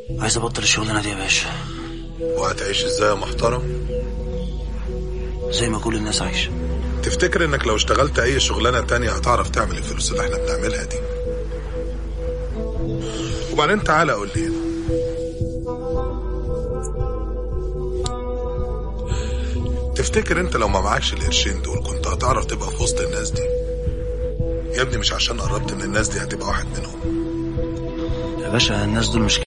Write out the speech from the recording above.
عايز ابطل الشغلانه دي يا باشا وهتعيش ازاي يا محترم زي ما كل الناس عايشه تفتكر انك لو اشتغلت اي شغلانه تانية هتعرف تعمل الفلوس اللي احنا بنعملها دي وبعدين تعالى قول لي هنا تفتكر انت لو ما معكش القرشين دول كنت هتعرف تبقى في وسط الناس دي يا ابني مش عشان قربت من الناس دي هتبقى واحد منهم يا باشا الناس دول مش